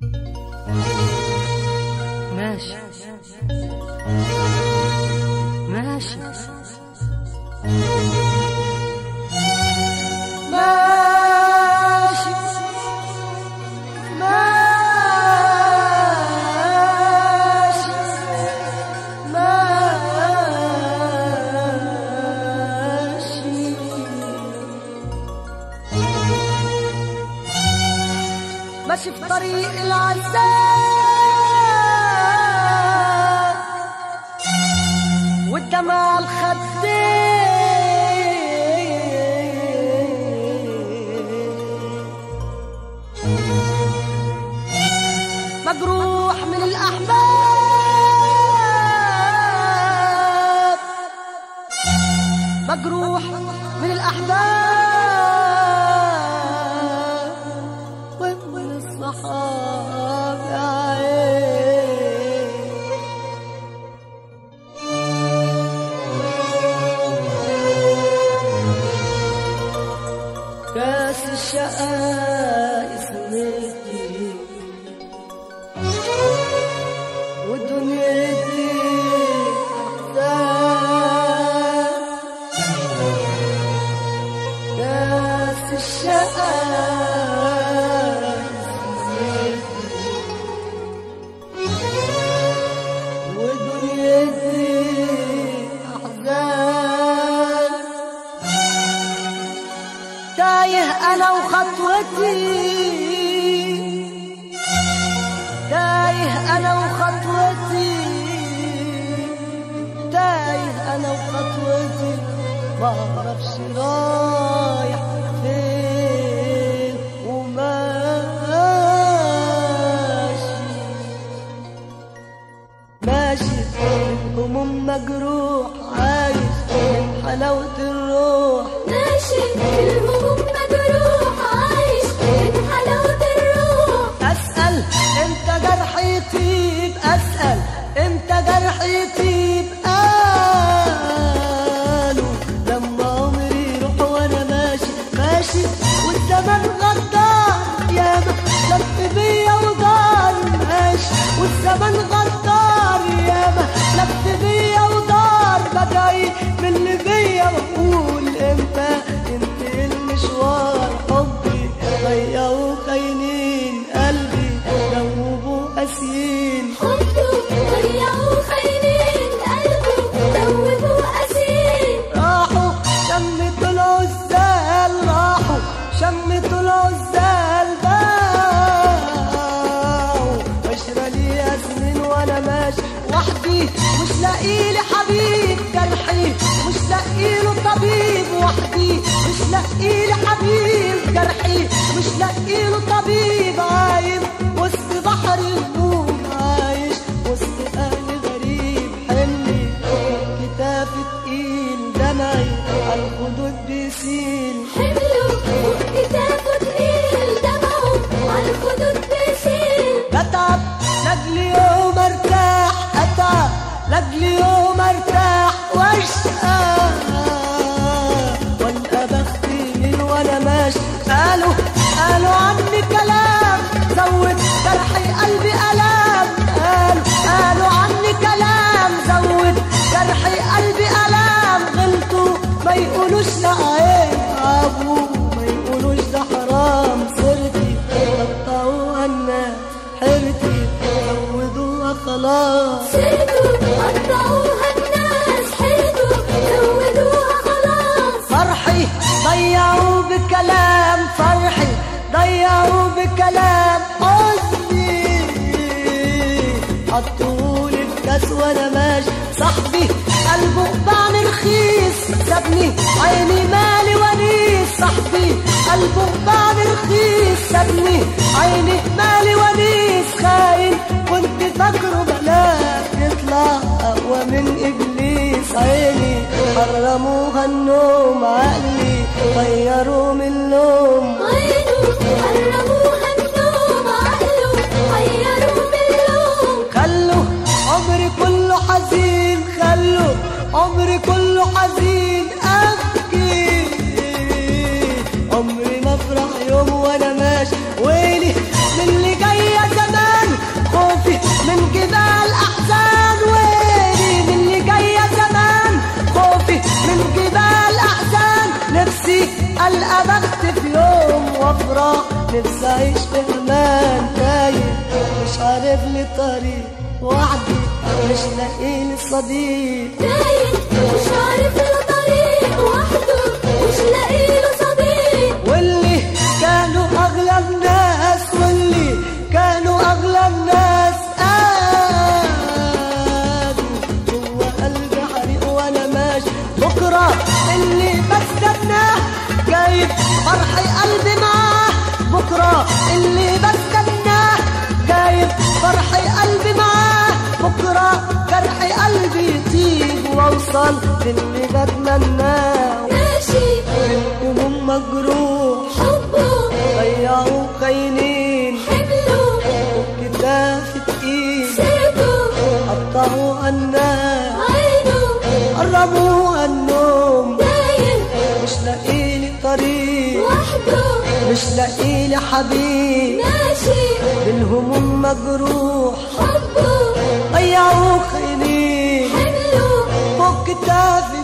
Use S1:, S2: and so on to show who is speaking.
S1: ماشي ماشي ماشي ماشي ماشي ماشي في طريق العذاب والدمع الخدين مجروح من الأحباب مجروح من الأحباب ومن الصحاب يا عين كاس الشقاء اسمتي ودنيتي أحزان كاس الشقاء اسمتي ودنيتي أحزان تايه انا وخطوتي تايه انا وخطوتي تايه انا وخطوتي ما اعرفش رايح فين وماشي ماشي هموم مجروح عايش من حلاوة الروح
S2: ماشي الهموم مجروح عايش من حلاوة الروح
S1: أسأل امتى جرحي يطيب أسأل امتى جرحي يطيب قالوا لما عمري يروح وأنا ماشي ماشي والزمن غدار ياما لف بيا ودار ماشي والزمن غدار ياما لف بيا ودار بدعي من اللي بيا وأقول امتى ينتهي المشوار حبي ضيعوا خاينين قلبي دوبوا قاسيين
S2: حبه ضيعوا خاينين قلبه دوبوا أسير
S1: راحوا شمتوا العزال راحوا شمتوا العزال باعوا عشرة لي سنين وانا ماشي وحدي مش لاقي لي حبيب جرحي مش لاقي له طبيب وحدي مش لاقي لي حبيب جرحي مش لاقي له طبيب عايم وسط بحر الهموم عايش وسط اهل غريب حملي كتافي تقيل دمعي على الخدود بيسيل
S2: حمله فوق كتافه تقيل دمعه على الخدود بيسيل
S1: بتعب لاجل يوم ارتاح اتعب لاجل يوم ارتاح واشقى والقى بختي من وانا ماشي قالوا قالوا عني كلام زود جرحي قلبي الام قالوا قالوا عني كلام زود جرحي قلبي الام غلطوا ما يقولوش لا عيب عابوا ما يقولوش ده حرام سرتي قطعوها الناس حيرتي زودوها خلاص
S2: سيرته قطعوها الناس حيرته زودوها خلاص
S1: فرحي ضيعوا بكلام فرحي ضيعوا بكلام حزني حطولي في كاس وانا ماشي صاحبي قلبه باعني رخيص سابني عيني مالي ونيس صاحبي قلبه باعني رخيص سابني عيني مالي ونيس خاين كنت فاكره بلاك يطلع اقوى من ابليس عيني حرموها النوم عقلي غيروا من اللوم
S2: عينه حرموها النوم عقله غيروا باللوم
S1: خلوا عمري كله حزين خلوا عمري كله حزين ابكي عمري ما افرح يوم وانا ماشي ويلي من اللي جايه زمان نفسي اعيش في امان تايه مش عارف لي طريق وحدي مش لاقي لي صديق
S2: تايه مش عارف الطريق وحده مش لاقي له صديق
S1: واللي كانوا اغلى الناس واللي كانوا اغلى الناس قالوا جوا قلبي حريق وانا ماشي بكره اللي بستناه جايب فرحي قلبي معاه بكره اللي بستناه جايب فرحي قلبي معاه بكره جرحي قلبي يطيب واوصل للي بتمناه
S2: ماشي
S1: هموم مجروح
S2: حبه
S1: ضيعوا خاينين
S2: حمله
S1: كتاف تقيل
S2: سيرته
S1: قطعوا الناس
S2: عينه
S1: قربوا النوم
S2: تايه
S1: مش لاقي لي طريق
S2: وحده
S1: مش لاقي لي حبيب
S2: ماشي
S1: بالهموم مجروح
S2: حبه
S1: ضيعوا خاينين
S2: حمله
S1: فوق كتافي